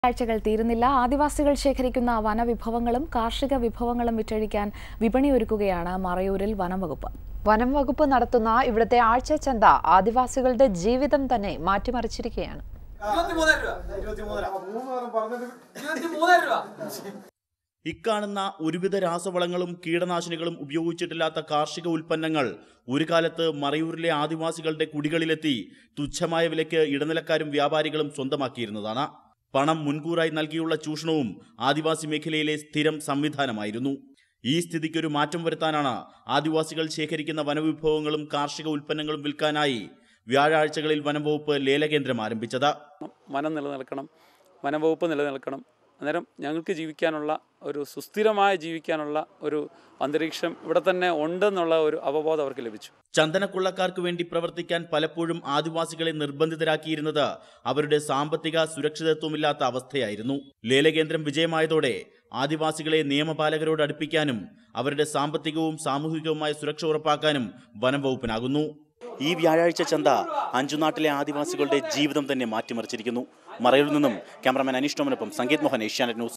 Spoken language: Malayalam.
ആഴ്ചകൾ തീരുന്നില്ല ആദിവാസികൾ ശേഖരിക്കുന്ന വനവിഭവങ്ങളും കാർഷിക വിഭവങ്ങളും വിറ്റഴിക്കാൻ വിപണിയൊരുക്കുകയാണ് മറയൂരിൽ വനംവകുപ്പ് വനം വകുപ്പ് നടത്തുന്ന ഇവിടുത്തെ ആഴ്ച ചന്ത ആദിവാസികളുടെ ജീവിതം തന്നെ മാറ്റിമറിച്ചിരിക്കുകയാണ് ഇക്കാണുന്ന ഒരുവിധ രാസവളങ്ങളും കീടനാശിനികളും ഉപയോഗിച്ചിട്ടില്ലാത്ത കാർഷിക ഉൽപ്പന്നങ്ങൾ ഒരു കാലത്ത് മറയൂരിലെ ആദിവാസികളുടെ കുടികളിലെത്തി തുച്ഛമായ വിലയ്ക്ക് ഇടനിലക്കാരും വ്യാപാരികളും സ്വന്തമാക്കിയിരുന്നതാണ് പണം മുൻകൂറായി നൽകിയുള്ള ചൂഷണവും ആദിവാസി മേഖലയിലെ സ്ഥിരം സംവിധാനമായിരുന്നു ഈ സ്ഥിതിക്കൊരു മാറ്റം വരുത്താനാണ് ആദിവാസികൾ ശേഖരിക്കുന്ന വനവിഭവങ്ങളും കാർഷിക ഉൽപ്പന്നങ്ങളും വിൽക്കാനായി വ്യാഴാഴ്ചകളിൽ വനം വകുപ്പ് ലേലകേന്ദ്രം ആരംഭിച്ചത് വനം നിലനിൽക്കണം വനംവകുപ്പ് നിലനിൽക്കണം അന്നേരം ഞങ്ങൾക്ക് ജീവിക്കാനുള്ള ഒരു സുസ്ഥിരമായി ജീവിക്കാനുള്ള ഒരു അന്തരീക്ഷം ഇവിടെ തന്നെ ഉണ്ടെന്നുള്ള ഒരു അവബോധം അവർക്ക് ലഭിച്ചു ചന്ദനക്കൊള്ളക്കാർക്ക് വേണ്ടി പ്രവർത്തിക്കാൻ പലപ്പോഴും ആദിവാസികളെ നിർബന്ധിതരാക്കിയിരുന്നത് അവരുടെ സാമ്പത്തിക സുരക്ഷിതത്വമില്ലാത്ത അവസ്ഥയായിരുന്നു ലേലകേന്ദ്രം വിജയമായതോടെ ആദിവാസികളെ നിയമപാലകരോട് അടുപ്പിക്കാനും അവരുടെ സാമ്പത്തികവും സാമൂഹികവുമായ സുരക്ഷ ഉറപ്പാക്കാനും വനം വകുപ്പിനാകുന്നു ഈ വ്യാഴാഴ്ച ചന്ത അഞ്ചുനാട്ടിലെ ആദിവാസികളുടെ ജീവിതം തന്നെ മാറ്റിമറിച്ചിരിക്കുന്നു മറയൂരിൽ നിന്നും ക്യാമറമാൻ അനീഷ് ടോമിനൊപ്പം സംഗീത് മോഹൻ ഏഷ്യാനെറ്റ് ന്യൂസ്